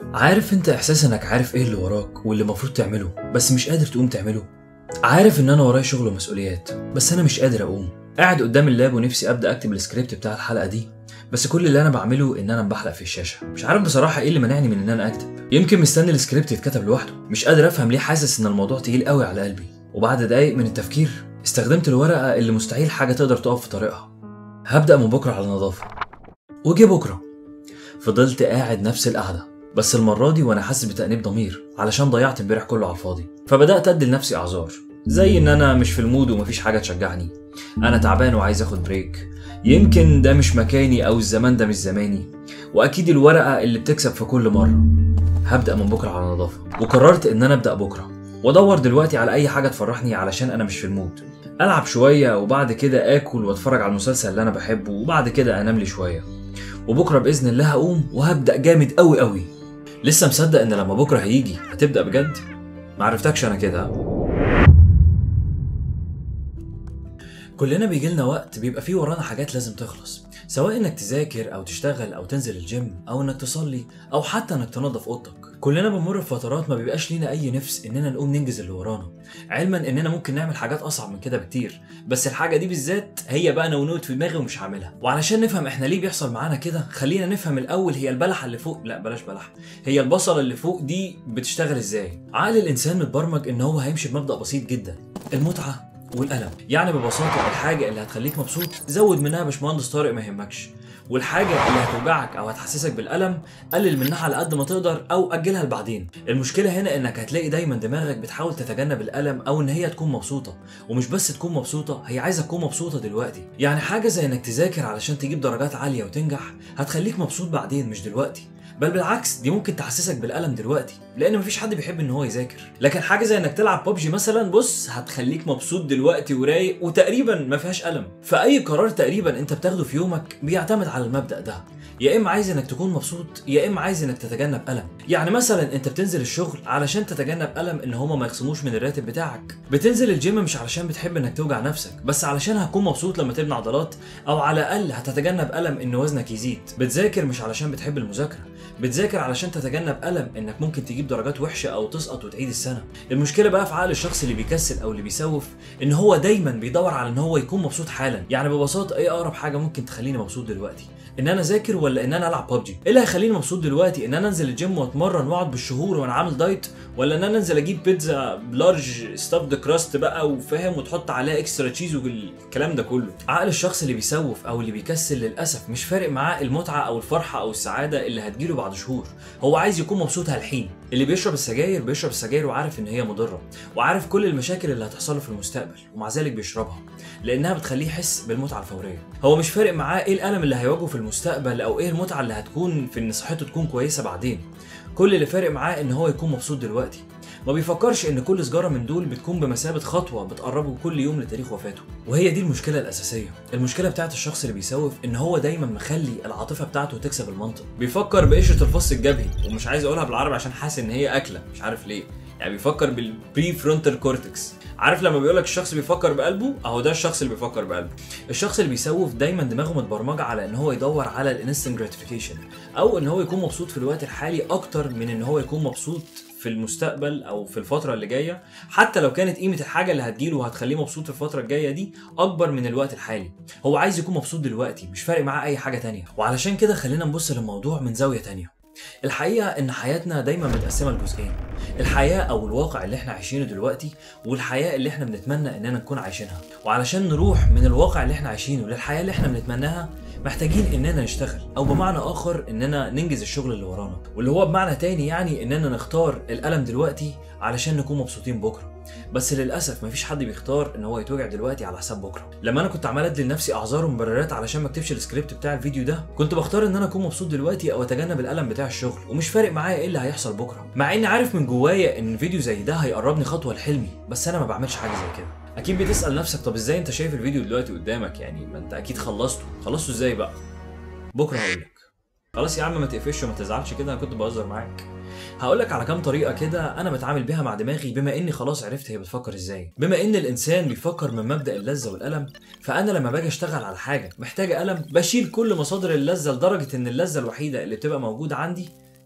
عارف انت احساس انك عارف ايه اللي وراك واللي المفروض تعمله بس مش قادر تقوم تعمله عارف ان انا ورايا شغل ومسؤوليات بس انا مش قادر اقوم قاعد قدام اللاب ونفسي ابدا اكتب السكريبت بتاع الحلقه دي بس كل اللي انا بعمله ان انا بحلق في الشاشه مش عارف بصراحه ايه اللي منعني من ان انا اكتب يمكن مستني السكريبت يتكتب لوحده مش قادر افهم ليه حاسس ان الموضوع تقيل قوي على قلبي وبعد دقايق من التفكير استخدمت الورقه اللي مستحيل حاجه تقدر تقف في طريقها هبدا من بكره على نظافه وجه بكره فضلت قاعد نفس القعده بس المره دي وانا حاسس بتانيب ضمير علشان ضيعت امبارح كله على الفاضي فبدات ادي لنفسي اعذار زي ان انا مش في المود ومفيش حاجه تشجعني انا تعبان وعايز اخد بريك يمكن ده مش مكاني او الزمان ده مش زماني واكيد الورقه اللي بتكسب في كل مره هبدا من بكره على نظافه وقررت ان انا ابدا بكره وادور دلوقتي على اي حاجه تفرحني علشان انا مش في المود العب شويه وبعد كده اكل واتفرج على المسلسل اللي انا بحبه وبعد كده انام لي شويه وبكره باذن الله هقوم وهبدا جامد قوي قوي لسه مصدق ان لما بكره هيجي هتبدا بجد معرفتكش انا كده كلنا بيجيلنا وقت بيبقى فيه ورانا حاجات لازم تخلص سواء انك تذاكر او تشتغل او تنزل الجيم او انك تصلي او حتى انك تنظف اوضتك كلنا بنمر بفترات ما بيبقاش لينا اي نفس اننا نقوم ننجز اللي ورانا علما اننا ممكن نعمل حاجات اصعب من كده بكتير بس الحاجه دي بالذات هي بقى نونوت في دماغي ومش هعملها وعلشان نفهم احنا ليه بيحصل معانا كده خلينا نفهم الاول هي البلحه اللي فوق لا بلاش بلح هي البصله اللي فوق دي بتشتغل ازاي عقل الانسان متبرمج ان هو هيمشي بمبدا بسيط جدا المتعه والألم يعني ببساطة الحاجة اللي هتخليك مبسوط زود منها باشمهندس طارق ما يهمكش والحاجة اللي هتوجعك أو هتحسسك بالألم قلل منها على قد ما تقدر أو أجلها لبعدين المشكلة هنا إنك هتلاقي دايما دماغك بتحاول تتجنب الألم أو إن هي تكون مبسوطة ومش بس تكون مبسوطة هي عايزة تكون مبسوطة دلوقتي يعني حاجة زي إنك تذاكر علشان تجيب درجات عالية وتنجح هتخليك مبسوط بعدين مش دلوقتي بل بالعكس دي ممكن تحسسك بالالم دلوقتي لان مفيش حد بيحب ان هو يذاكر لكن حاجه زي انك تلعب ببجي مثلا بص هتخليك مبسوط دلوقتي ورايق وتقريبا ما فيهاش الم فاي قرار تقريبا انت بتاخده في يومك بيعتمد على المبدا ده يا اما عايز انك تكون مبسوط يا اما عايز انك تتجنب الم يعني مثلا انت بتنزل الشغل علشان تتجنب الم ان هما ما يخصموش من الراتب بتاعك بتنزل الجيم مش علشان بتحب انك توجع نفسك بس علشان هتكون مبسوط لما تبني عضلات او على الاقل هتتجنب الم ان وزنك يزيد بتذاكر مش علشان بتحب المذاكره بتذاكر علشان تتجنب الم انك ممكن تجيب درجات وحشه او تسقط وتعيد السنه المشكله بقى في عقل الشخص اللي بيكسل او اللي بيسوف ان هو دايما بيدور على ان هو يكون مبسوط حالا يعني ببساطه ايه اقرب حاجه ممكن تخليني مبسوط دلوقتي ان انا اذاكر ولا ان انا العب ببجي ايه اللي هيخليني مبسوط دلوقتي ان انا انزل الجيم واتمرن واقعد بالشهور وانا عامل دايت ولا ان انا انزل اجيب بيتزا بلارج ستافد كراست بقى وفاهم وتحط عليها اكسترا تشيز والكلام ده كله عقل الشخص اللي بيسوف او اللي بيكسل للاسف مش فارق معاه المتعه او الفرحه او السعاده اللي هتجيله بعد شهور هو عايز يكون مبسوط هالحين اللي بيشرب السجاير بيشرب السجاير وعارف ان هي مضره وعارف كل المشاكل اللي هتحصل له في المستقبل ومع ذلك بيشربها لانها بتخليه يحس بالمتعه الفوريه هو مش فارق معاه ايه الالم اللي هيواجهه في المستقبل او ايه المتعه اللي هتكون في ان صحته تكون كويسه بعدين كل اللي فارق معاه ان هو يكون مبسوط دلوقتي ما بيفكرش ان كل سجاره من دول بتكون بمثابه خطوه بتقربه كل يوم لتاريخ وفاته وهي دي المشكله الاساسيه المشكله بتاعت الشخص اللي بيسوف ان هو دايما مخلي العاطفه بتاعته تكسب المنطق بيفكر بقشره الفص الجبهي ومش عايز اقولها بالعربي عشان حاسس ان هي اكله مش عارف ليه يعني بيفكر بالبري فرونتال كورتكس عارف لما بيقول لك الشخص بيفكر بقلبه اهو ده الشخص اللي بيفكر بقلبه الشخص اللي بيسوف دايما دماغه متبرمجه على ان هو يدور على الانستنت جراتيفيكيشن او ان هو يكون مبسوط في الوقت الحالي اكتر من ان هو يكون مبسوط في المستقبل او في الفتره اللي جايه حتى لو كانت قيمه الحاجه اللي هتجيله وهتخليه مبسوط في الفتره الجايه دي اكبر من الوقت الحالي هو عايز يكون مبسوط دلوقتي مش فارق معاه اي حاجه تانية وعلشان كده خلينا نبص للموضوع من زاويه تانية الحقيقة إن حياتنا دايما متقسمة لجزئين الحياة أو الواقع اللي احنا عايشينه دلوقتي والحياة اللي احنا بنتمنى إننا نكون عايشينها وعلشان نروح من الواقع اللي احنا عايشينه للحياة اللي احنا بنتمناها محتاجين اننا نشتغل او بمعنى اخر اننا ننجز الشغل اللي ورانا واللي هو بمعنى تاني يعني اننا نختار الالم دلوقتي علشان نكون مبسوطين بكره بس للاسف مفيش حد بيختار ان هو يتوجع دلوقتي على حساب بكره لما انا كنت عمال ادي لنفسي اعذار ومبررات علشان ما اكتبش السكريبت بتاع الفيديو ده كنت بختار ان انا اكون مبسوط دلوقتي او اتجنب الالم بتاع الشغل ومش فارق معايا ايه اللي هيحصل بكره مع اني عارف من جوايا ان فيديو زي ده هيقربني خطوه لحلمي بس انا ما بعملش حاجه زي كده اكيد بتسال نفسك طب ازاي انت شايف الفيديو دلوقتي قدامك يعني ما انت اكيد خلصته خلصته ازاي بقى بكره هقولك خلاص يا عم ما تقفش وما تزعلش كده انا كنت بهزر معاك هقولك على كام طريقة كده أنا بتعامل بيها مع دماغي بما إني خلاص عرفت هي بتفكر إزاي. بما إن الإنسان بيفكر من مبدأ اللذة والألم، فأنا لما باجي أشتغل على حاجة محتاجة ألم بشيل كل مصادر اللذة لدرجة إن اللذة الوحيدة اللي بتبقى موجودة عندي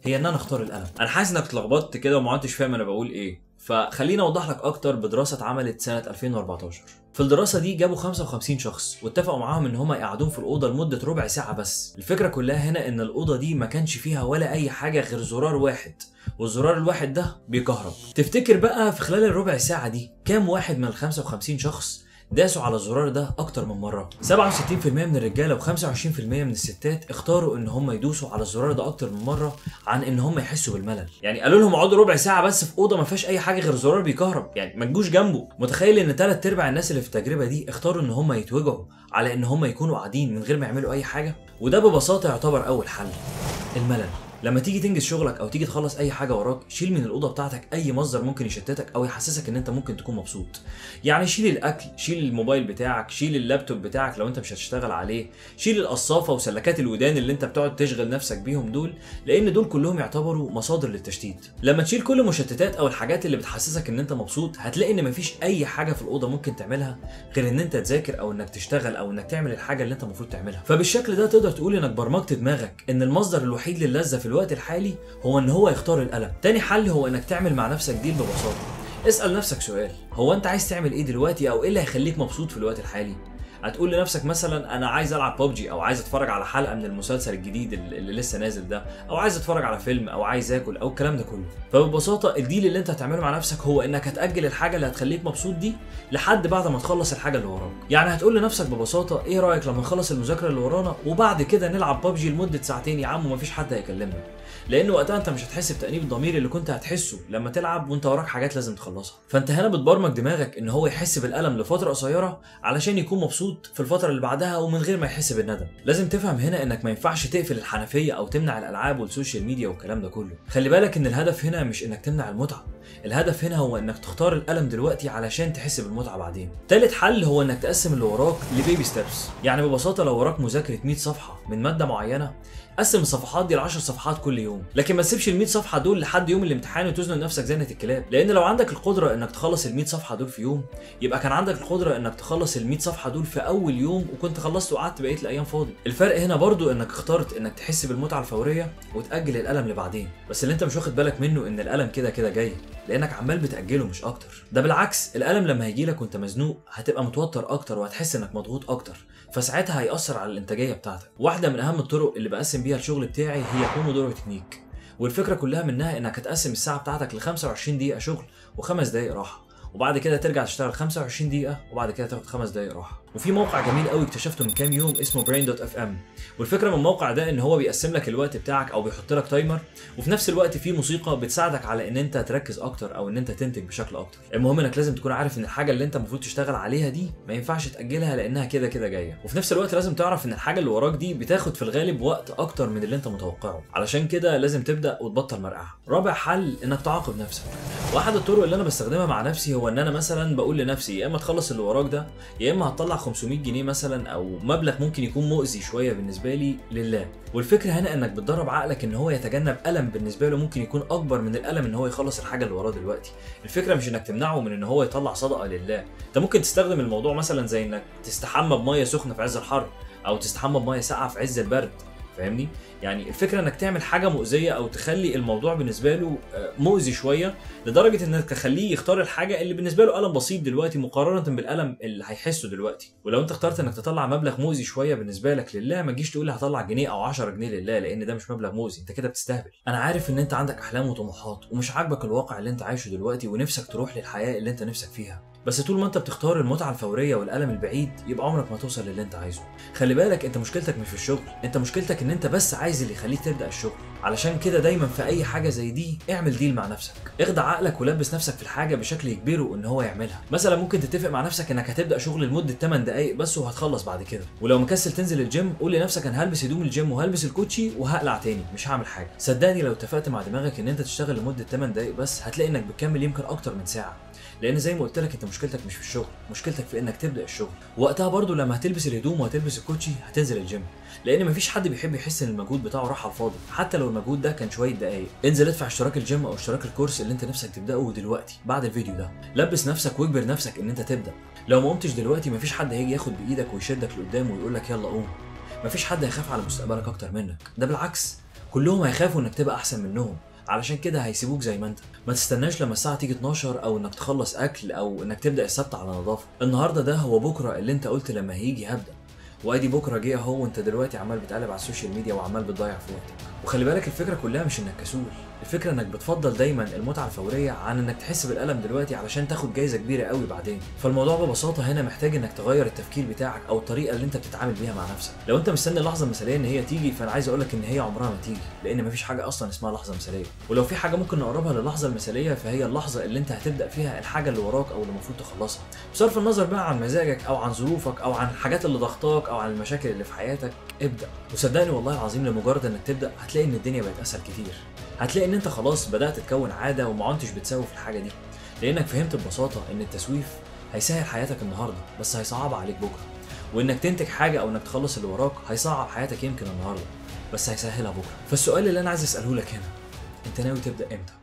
هي ان انا اختار القلم انا حاسس انك اتلخبطت كده وما عدتش فاهم انا بقول ايه فخليني اوضح لك اكتر بدراسه اتعملت سنه 2014 في الدراسه دي جابوا 55 شخص واتفقوا معاهم ان هم يقعدون في الاوضه لمده ربع ساعه بس الفكره كلها هنا ان الاوضه دي ما كانش فيها ولا اي حاجه غير زرار واحد والزرار الواحد ده بيكهرب تفتكر بقى في خلال الربع ساعه دي كام واحد من ال 55 شخص داسوا على الزرار ده اكتر من مره 67% من الرجاله و25% من الستات اختاروا ان هم يدوسوا على الزرار ده اكتر من مره عن ان هم يحسوا بالملل يعني قالوا لهم اقعدوا ربع ساعه بس في اوضه ما فيهاش اي حاجه غير زرار بيكهرب يعني ما تجوش جنبه متخيل ان ثلاث ارباع الناس اللي في التجربه دي اختاروا ان هم يتوجعوا على ان هم يكونوا قاعدين من غير ما يعملوا اي حاجه وده ببساطه يعتبر اول حل الملل لما تيجي تنجز شغلك او تيجي تخلص اي حاجه وراك شيل من الاوضه بتاعتك اي مصدر ممكن يشتتك او يحسسك ان انت ممكن تكون مبسوط يعني شيل الاكل شيل الموبايل بتاعك شيل اللابتوب بتاعك لو انت مش هتشتغل عليه شيل القصافه وسلكات الودان اللي انت بتقعد تشغل نفسك بيهم دول لان دول كلهم يعتبروا مصادر للتشتيت لما تشيل كل المشتتات او الحاجات اللي بتحسسك ان انت مبسوط هتلاقي ان مفيش اي حاجه في الاوضه ممكن تعملها غير ان انت تذاكر او انك تشتغل او انك تعمل الحاجه اللي انت المفروض تعملها فبالشكل ده تقدر تقول انك برمجت دماغك ان المصدر الوحيد للذه في الوقت الحالي هو ان هو يختار القلم تاني حل هو انك تعمل مع نفسك ديل ببساطه اسال نفسك سؤال هو انت عايز تعمل ايه دلوقتي او ايه اللي هيخليك مبسوط في الوقت الحالي هتقول لنفسك مثلا انا عايز العب ببجي او عايز اتفرج على حلقه من المسلسل الجديد اللي اللي لسه نازل ده او عايز اتفرج على فيلم او عايز اكل او الكلام ده كله فببساطه الديل اللي انت هتعمله مع نفسك هو انك هتاجل الحاجه اللي هتخليك مبسوط دي لحد بعد ما تخلص الحاجه اللي وراك يعني هتقول لنفسك ببساطه ايه رايك لما نخلص المذاكره اللي ورانا وبعد كده نلعب ببجي لمده ساعتين يا عم ومفيش حد هيكلمنا لان وقتها انت مش هتحس بتانيب الضمير اللي كنت هتحسه لما تلعب وانت وراك حاجات لازم تخلصها فانت هنا بتبرمج دماغك ان هو يحس بالالم لفتره قصيره علشان يكون مبسوط في الفتره اللي بعدها ومن غير ما يحس بالندم لازم تفهم هنا انك ما ينفعش تقفل الحنفيه او تمنع الالعاب والسوشيال ميديا والكلام ده كله خلي بالك ان الهدف هنا مش انك تمنع المتعه الهدف هنا هو انك تختار الالم دلوقتي علشان تحس بالمتعه بعدين تالت حل هو انك تقسم اللي وراك لبيبي ستيبس يعني ببساطه لو وراك مذاكره 100 صفحه من ماده معينه قسم الصفحات دي ل 10 صفحات كل يوم لكن ما تسيبش ال 100 صفحه دول لحد يوم الامتحان وتزنق نفسك زنقه الكلاب لان لو عندك القدره انك تخلص ال 100 صفحه دول في يوم يبقى كان عندك القدره انك تخلص ال 100 صفحه دول في اول يوم وكنت خلصت وقعدت بقيه الايام فاضي الفرق هنا برضو انك اخترت انك تحس بالمتعه الفوريه وتاجل الالم لبعدين بس اللي انت مش واخد بالك منه ان الالم كده كده جاي لانك عمال بتاجله مش اكتر ده بالعكس الالم لما هيجيلك وانت مزنوق هتبقى متوتر اكتر وهتحس انك مضغوط اكتر فساعتها هيأثر على الانتاجيه بتاعتك واحده من اهم الطرق اللي بقسم بيها الشغل بتاعي هي بومودورو تكنيك والفكره كلها منها انك هتقسم الساعه بتاعتك ل 25 دقيقه شغل وخمس دقائق راحه وبعد كده ترجع تشتغل 25 دقيقة وبعد كده تاخد خمس دقايق راحة. وفي موقع جميل قوي اكتشفته من كام يوم اسمه brain.fm والفكرة من الموقع ده ان هو بيقسم لك الوقت بتاعك او بيحط لك تايمر وفي نفس الوقت في موسيقى بتساعدك على ان انت تركز اكتر او ان انت تنتج بشكل اكتر. المهم انك لازم تكون عارف ان الحاجة اللي انت المفروض تشتغل عليها دي ما ينفعش تأجلها لانها كده كده جاية. وفي نفس الوقت لازم تعرف ان الحاجة اللي وراك دي بتاخد في الغالب وقت اكتر من اللي انت متوقعه. علشان كده لازم تبدأ وتبطل مرقعة. رابع حل انك تعاقب نفسك. واحد الطرق اللي انا بستخدمها مع نفسي هو ان انا مثلا بقول لنفسي يا اما تخلص اللي وراك ده يا اما هتطلع 500 جنيه مثلا او مبلغ ممكن يكون مؤذي شويه بالنسبه لي لله والفكره هنا انك بتدرب عقلك ان هو يتجنب الم بالنسبه له ممكن يكون اكبر من الالم ان هو يخلص الحاجه اللي وراه دلوقتي الفكره مش انك تمنعه من ان هو يطلع صدقه لله انت ممكن تستخدم الموضوع مثلا زي انك تستحمى بميه سخنه في عز الحر او تستحمى بميه ساقعه في عز البرد فاهمني يعني الفكره انك تعمل حاجه مؤذيه او تخلي الموضوع بالنسبه له آه، مؤذي شويه لدرجه انك تخليه يختار الحاجه اللي بالنسبه له الم بسيط دلوقتي مقارنه بالالم اللي هيحسه دلوقتي ولو انت اخترت انك تطلع مبلغ مؤذي شويه بالنسبه لك لله ما تجيش تقول لي هطلع جنيه او 10 جنيه لله لان ده مش مبلغ مؤذي انت كده بتستهبل انا عارف ان انت عندك احلام وطموحات ومش عاجبك الواقع اللي انت عايشه دلوقتي ونفسك تروح للحياه اللي انت نفسك فيها بس طول ما انت بتختار المتعه الفوريه والالم البعيد يبقى عمرك ما توصل للي انت عايزه خلي بالك انت مشكلتك مش في الشغل انت مشكلتك ان انت بس عايز اللي يخليك تبدا الشغل علشان كده دايما في اي حاجه زي دي اعمل ديل مع نفسك اخدع عقلك ولبس نفسك في الحاجه بشكل يجبره ان هو يعملها مثلا ممكن تتفق مع نفسك انك هتبدا شغل لمده 8 دقائق بس وهتخلص بعد كده ولو مكسل تنزل الجيم قول لنفسك انا هلبس هدوم الجيم وهلبس الكوتشي وهقلع تاني مش هعمل حاجه صدقني لو اتفقت مع دماغك ان انت تشتغل لمده 8 دقائق بس هتلاقي انك بتكمل يمكن اكتر من ساعه لان زي ما قلت لك انت مشكلتك مش في الشغل مشكلتك في انك تبدا الشغل وقتها برضو لما هتلبس الهدوم وهتلبس الكوتشي هتنزل الجيم لان مفيش حد بيحب يحس ان المجهود بتاعه راح على الفاضي حتى لو المجهود ده كان شويه دقايق انزل ادفع اشتراك الجيم او اشتراك الكورس اللي انت نفسك تبداه دلوقتي بعد الفيديو ده لبس نفسك واجبر نفسك ان انت تبدا لو ما قمتش دلوقتي مفيش حد هيجي ياخد بايدك ويشدك لقدام ويقول لك يلا قوم مفيش حد هيخاف على مستقبلك اكتر منك ده بالعكس كلهم هيخافوا انك تبقى احسن منهم علشان كده هيسيبوك زي ما انت ما تستناش لما الساعه تيجي 12 او انك تخلص اكل او انك تبدا السبت على نظافه النهارده ده هو بكره اللي انت قلت لما هيجي هبدا وادي بكره جه اهو وانت دلوقتي عمال بتقلب على السوشيال ميديا وعمال بتضيع في وقتك وخلي بالك الفكره كلها مش انك كسول الفكره انك بتفضل دايما المتعه الفوريه عن انك تحس بالالم دلوقتي علشان تاخد جايزه كبيره قوي بعدين فالموضوع ببساطه هنا محتاج انك تغير التفكير بتاعك او الطريقه اللي انت بتتعامل بيها مع نفسك لو انت مستني اللحظه المثاليه ان هي تيجي فانا عايز اقول لك ان هي عمرها ما تيجي لان مفيش حاجه اصلا اسمها لحظه مثاليه ولو في حاجه ممكن نقربها للحظه المثاليه فهي اللحظه اللي انت هتبدا فيها الحاجه اللي وراك او اللي المفروض تخلصها بصرف النظر بقى عن مزاجك او عن ظروفك او عن الحاجات اللي ضغطاك او عن المشاكل اللي في حياتك ابدا وصدقني والله العظيم لمجرد انك تبدا هتلاقي ان الدنيا بقت اسهل كتير هتلاقي ان انت خلاص بدات تكون عاده وما عدتش بتساوي في الحاجه دي لانك فهمت ببساطه ان التسويف هيسهل حياتك النهارده بس هيصعبها عليك بكره وانك تنتج حاجه او انك تخلص اللي وراك هيصعب حياتك يمكن النهارده بس هيسهلها بكره فالسؤال اللي انا عايز اساله لك هنا انت ناوي تبدا امتى